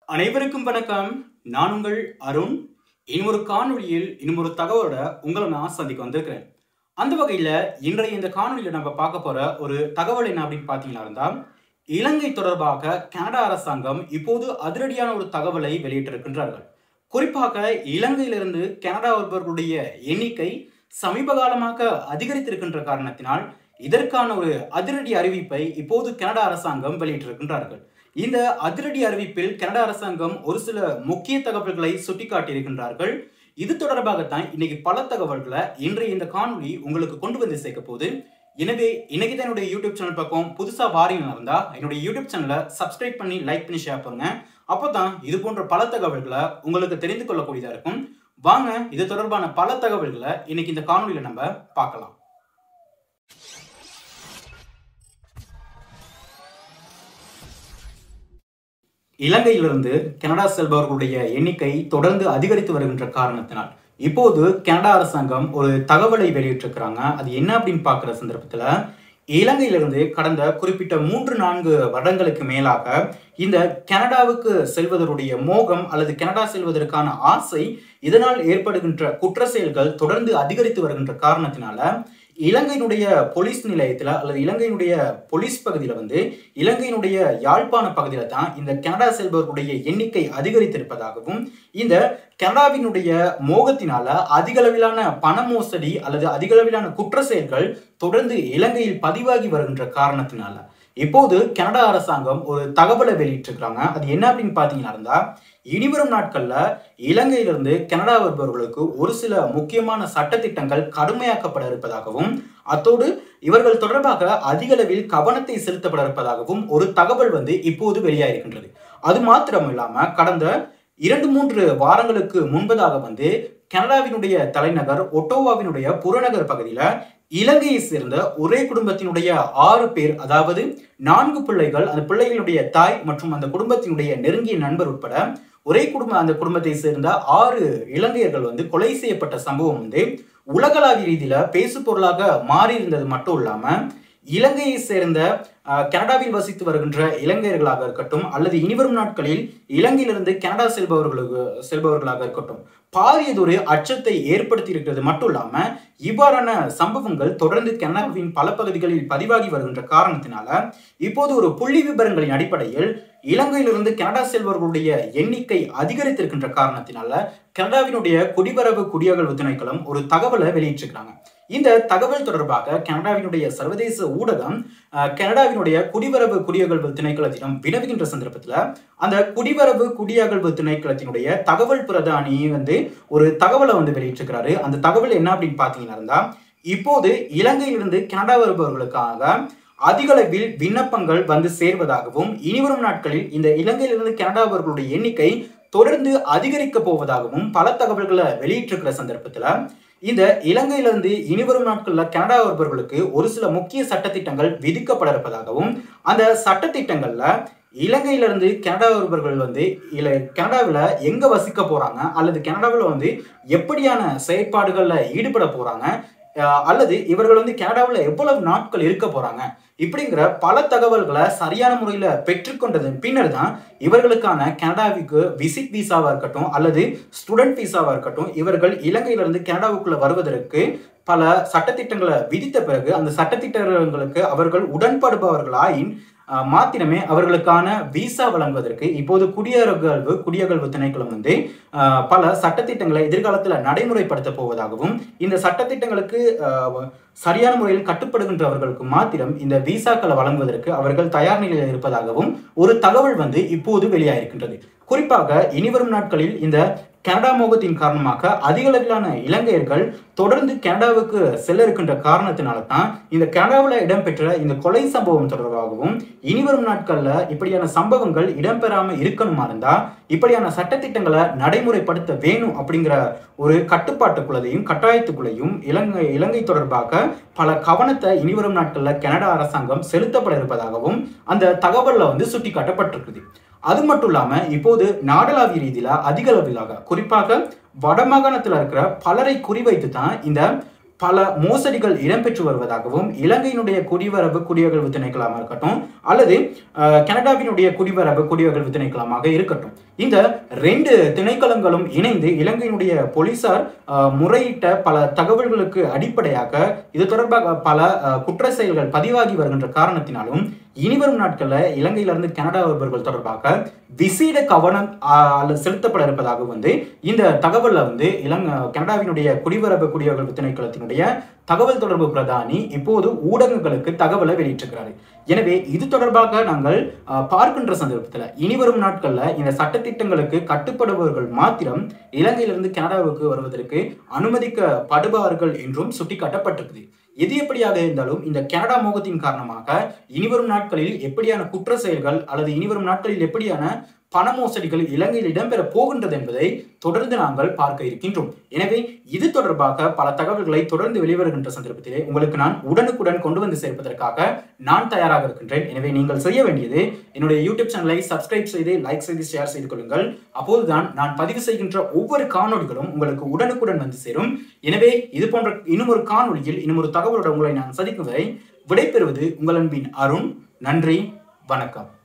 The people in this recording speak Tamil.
அனைவருக்கும் வணக்கம் நான் உங்கள் அருண் இன்னொரு காணொளியில் இன்னொரு தகவலோட உங்களை நான் சந்திக்க வந்திருக்கிறேன் அந்த வகையில் இன்றைய இந்த காணொளியில் நம்ம பார்க்க போற ஒரு தகவல் என்ன அப்படின்னு பார்த்தீங்கன்னா இருந்தா இலங்கை தொடர்பாக கனடா அரசாங்கம் இப்போது அதிரடியான ஒரு தகவலை வெளியிட்டிருக்கின்றார்கள் குறிப்பாக இலங்கையிலிருந்து கனடா வருபவர்களுடைய எண்ணிக்கை சமீப காலமாக அதிகரித்திருக்கின்ற காரணத்தினால் இதற்கான ஒரு அதிரடி அறிவிப்பை இப்போது கனடா அரசாங்கம் வெளியிட்டிருக்கின்றார்கள் இந்த அதிரடி அறிவிப்பில் கனடா அரசாங்கம் ஒரு சில முக்கிய தகவல்களை சுட்டிக்காட்டியிருக்கின்றார்கள் இது தொடர்பாகத்தான் இன்னைக்கு பல தகவல்களை இன்றைய இந்த காணொளி உங்களுக்கு கொண்டு வந்து சேர்க்க போகுது எனவே இன்னைக்கு தான் என்னுடைய யூடியூப் சேனல் பக்கம் புதுசாக வாரீங்க இருந்தா என்னுடைய யூடியூப் சேனலை சப்ஸ்கிரைப் பண்ணி லைக் பண்ணி ஷேர் பண்ணுங்க அப்போ தான் இது போன்ற பல தகவல்களை உங்களுக்கு தெரிந்து கொள்ளக்கூடியதாக இருக்கும் வாங்க இது தொடர்பான பல தகவல்களை இன்னைக்கு இந்த காணொலியில் நம்ம பார்க்கலாம் இலங்கையிலிருந்து கனடா செல்பவர்களுடைய எண்ணிக்கை தொடர்ந்து அதிகரித்து வருகின்ற காரணத்தினால் இப்போது கனடா அரசாங்கம் ஒரு தகவலை வெளியிட்டிருக்கிறாங்க அது என்ன அப்படின்னு பார்க்குற சந்தர்ப்பத்தில் இலங்கையிலிருந்து கடந்த குறிப்பிட்ட மூன்று நான்கு வருடங்களுக்கு மேலாக இந்த கனடாவுக்கு செல்வதனுடைய மோகம் அல்லது கனடா செல்வதற்கான ஆசை இதனால் ஏற்படுகின்ற குற்ற செயல்கள் தொடர்ந்து அதிகரித்து வருகின்ற காரணத்தினால இலங்கையினுடைய போலீஸ் நிலையத்தில் அல்லது இலங்கையினுடைய போலீஸ் பகுதியில் வந்து இலங்கையினுடைய யாழ்ப்பாண பகுதியில் தான் இந்த கனடா செல்பவர்களுடைய எண்ணிக்கை அதிகரித்திருப்பதாகவும் இந்த கனடாவினுடைய மோகத்தினால அதிகளவிலான பண மோசடி அல்லது அதிகளவிலான குற்ற செயல்கள் தொடர்ந்து இலங்கையில் பதிவாகி வருகின்ற காரணத்தினால இப்போது கனடா அரசாங்கம் ஒரு தகவலை வெளியிட்டிருக்கிறாங்க அது என்ன அப்படின்னு பார்த்தீங்கன்னா இருந்தா இனிவரும் நாட்கள்ல இலங்கையிலிருந்து கனடா வருபவர்களுக்கு ஒரு சில முக்கியமான சட்டத்திட்டங்கள் கடுமையாக்கப்பட இருப்பதாகவும் அத்தோடு இவர்கள் தொடர்பாக அதிக அளவில் கவனத்தை செலுத்தப்பட இருப்பதாகவும் ஒரு தகவல் வந்து இப்போது வெளியாகிருக்கின்றது அது மாத்திரம் இல்லாம கடந்த இரண்டு மூன்று வாரங்களுக்கு முன்பதாக வந்து கனடாவினுடைய தலைநகர் ஒட்டோவாவினுடைய புறநகர் பகுதியில இலங்கையை சேர்ந்த ஒரே குடும்பத்தினுடைய ஆறு பேர் அதாவது நான்கு பிள்ளைகள் அந்த பிள்ளைகளுடைய தாய் மற்றும் அந்த குடும்பத்தினுடைய நெருங்கிய நண்பர் உட்பட ஒரே குடும்ப அந்த குடும்பத்தை சேர்ந்த ஆறு இலங்கையர்கள் வந்து கொலை செய்யப்பட்ட சம்பவம் வந்து உலகளாவிய ரீதியில பேசு பொருளாக மாறி இருந்தது மட்டும் இல்லாம இலங்கையை சேர்ந்த கனடாவில் வசித்து வருகின்ற இலங்கையர்களாக இருக்கட்டும் அல்லது இனிவரும் நாட்களில் இலங்கையிலிருந்து கனடா செல்பவர்களுக்கு செல்பவர்களாக இருக்கட்டும் பாரியதொரு அச்சத்தை ஏற்படுத்தி இருக்கிறது மட்டும் இல்லாம இவ்வாறான சம்பவங்கள் தொடர்ந்து கனடாவின் பல பகுதிகளில் பதிவாகி வருகின்ற காரணத்தினால இப்போது ஒரு புள்ளி விவரங்களின் அடிப்படையில் இலங்கையிலிருந்து கனடா செல்பவர்களுடைய எண்ணிக்கை அதிகரித்திருக்கின்ற காரணத்தினால கனடாவினுடைய குடிவரவு குடியகழ்வு திணைக்களம் ஒரு தகவலை வெளியிட்டிருக்கிறாங்க இந்த தகவல் தொடர்பாக கனடாவினுடைய சர்வதேச ஊடகம் கனடாவினுடைய குடிவரவு குடியகழ்வு திணைக்களத்திடம் வினவுகின்ற சந்தர்ப்பத்தில் அந்த குடிவரவு குடியகழ்வு திணைக்களத்தினுடைய தகவல் பிரதானி வந்து ஒரு தகவலை வந்து வெளியிட்டிருக்கிறாரு அந்த தகவல் என்ன அப்படின்னு பார்த்தீங்கன்னா இருந்தா இப்போது இலங்கையிலிருந்து கனடா வருபவர்களுக்காக அதிகளவில் விண்ணப்பங்கள் வந்து சேர்வதாகவும் இனிவரும் நாட்களில் இந்த இலங்கையிலிருந்து கனடா வருபவர்களுடைய எண்ணிக்கை தொடர்ந்து அதிகரிக்க போவதாகவும் பல தகவல்களை வெளியிட்டிருக்கிற சந்தர்ப்பத்தில் இந்த இலங்கையிலிருந்து இனிவரும் நாட்களில் கனடா வருபவர்களுக்கு ஒரு சில முக்கிய சட்டத்திட்டங்கள் விதிக்கப்பட இருப்பதாகவும் அந்த சட்டத்திட்டங்கள்ல இலங்கையிலிருந்து கனடா வருபவர்கள் வந்து இல்லை கனடாவில் எங்கே வசிக்க போகிறாங்க அல்லது கனடாவில் வந்து எப்படியான செயற்பாடுகளில் ஈடுபட போகிறாங்க அல்லது இவர்கள் வந்து கனடாவில் எவ்வளவு நாட்கள் இருக்க போகிறாங்க இப்படிங்கிற பல தகவல்களை சரியான முறையில் பெற்றுக்கொண்டதன் பின்னர் தான் இவர்களுக்கான கனடாவுக்கு விசிட் விசாவாக இருக்கட்டும் அல்லது ஸ்டூடெண்ட் விசாவாக இருக்கட்டும் இவர்கள் இலங்கையிலிருந்து கனடாவுக்குள்ள வருவதற்கு பல சட்டத்திட்டங்களை விதித்த பிறகு அந்த சட்டத்திட்டங்களுக்கு அவர்கள் உடன்படுபவர்களாயின் மாத்திரமே அவர்களுக்கான விசா வழங்குவதற்கு இப்போது குடியகழ்வு குடியகழ்வு திணைக்களம் வந்து பல சட்டத்திட்டங்களை எதிர்காலத்தில் நடைமுறைப்படுத்த போவதாகவும் இந்த சட்டத்திட்டங்களுக்கு சரியான முறையில் கட்டுப்படுகின்றவர்களுக்கு மாத்திரம் இந்த விசாக்களை வழங்குவதற்கு அவர்கள் தயார் நிலையில் இருப்பதாகவும் ஒரு தகவல் வந்து இப்போது வெளியாகிருக்கின்றது குறிப்பாக இனிவரும் நாட்களில் இந்த கனடா மோகத்தின் காரணமாக அதிக அளவிலான இலங்கையர்கள் தொடர்ந்து கனடாவுக்கு செல்ல இருக்கின்ற காரணத்தினால தான் இந்த கனடாவில் இடம்பெற்ற இந்த கொலை சம்பவம் தொடர்பாகவும் இனிவரும் நாட்களில் இப்படியான சம்பவங்கள் இடம்பெறாமல் இருக்கணுமா இருந்தால் இப்படியான சட்டத்திட்டங்களை நடைமுறைப்படுத்த வேணும் அப்படிங்கிற ஒரு கட்டுப்பாட்டுக்குள்ளதையும் கட்டாயத்துக்குள்ளையும் இலங்கை இலங்கை தொடர்பாக பல கவனத்தை இனிவரும் நாட்களில் கனடா அரசாங்கம் செலுத்தப்பட இருப்பதாகவும் அந்த தகவலில் வந்து சுட்டிக்காட்டப்பட்டிருக்குது அது மட்டும் இல்லாம இப்போது நாடளாவிய ரீதியில அதிக அளவிலாக குறிப்பாக வடமாகாணத்தில் இருக்கிற பலரை குறிவைத்து தான் இந்த பல மோசடிகள் இடம்பெற்று வருவதாகவும் இலங்கையினுடைய குடிவரவு குடியகழ்வு திணைக்களமாக இருக்கட்டும் அல்லது அஹ், கனடாவினுடைய குடிவரவு குடியகழ்வு திணைக்களமாக இருக்கட்டும் இந்த ரெண்டு திணைக்களங்களும் இணைந்து இலங்கையினுடைய போலீசார் அஹ், முறையிட்ட பல தகவல்களுக்கு அடிப்படையாக இது தொடர்பாக பல அஹ், குற்ற செயல்கள் பதிவாகி வருகின்ற காரணத்தினாலும் இனிவரும் நாட்களில் இலங்கையிலிருந்து கனடா வருபவர்கள் தொடர்பாக விசேட கவனம் அஹ், அல்லது செலுத்தப்பட இருப்பதாக வந்து இந்த தகவல்ல வந்து இலங்கை கனடாவினுடைய குடிவரவு குடியகல்வு திணைக்களத்தினுடைய தகவல் தொடர்பு பிரதானி இப்போது ஊடகங்களுக்கு தகவலை வெளியிட்டிருக்கிறாரு எனவே இது தொடர்பாக நாங்கள் அஹ், பார்க்கின்ற சந்தர்ப்பத்தில் இனிவரும் நாட்களில் இந்த சட்டத்திட்டங்களுக்கு கட்டுப்படுபவர்கள் மாத்திரம் இலங்கையிலிருந்து கனடாவுக்கு வருவதற்கு அனுமதிக்கப்படுவார்கள் என்றும் சுட்டிக்காட்டப்பட்டிருக்குது எது எப்படியாக இருந்தாலும் இந்த கனடா மோகத்தின் காரணமாக இனிவரும் நாட்களில் எப்படியான குற்ற செயல்கள் அல்லது இனிவரும் நாட்களில் எப்படியான பண மோசடிகள் இலங்கையில் இடம்பெற போகின்றது என்பதை தொடர்ந்து நாங்கள் பார்க்க இருக்கின்றோம் எனவே இது தொடர்பாக பல தகவல்களை தொடர்ந்து வெளிவருகின்ற சந்தர்ப்பத்திலே உங்களுக்கு நான் உடனுக்குடன் கொண்டு வந்து சேர்ப்பதற்காக நான் தயாராக இருக்கின்றேன் எனவே நீங்கள் செய்ய வேண்டியது என்னுடைய யூடியூப் சேனலை சப்ஸ்கிரைப் செய்து லைக் செய்து ஷேர் செய்து கொள்ளுங்கள் அப்போதுதான் நான் பதிவு செய்கின்ற ஒவ்வொரு காணொளிகளும் உங்களுக்கு உடனுக்குடன் வந்து சேரும் எனவே இது போன்ற இன்னும் ஒரு காணொளியில் இன்னும் ஒரு தகவலோட உங்களை நான் சந்திக்கும் வரை விடைபெறுவது உங்கள் அன்பின் அருண் நன்றி வணக்கம்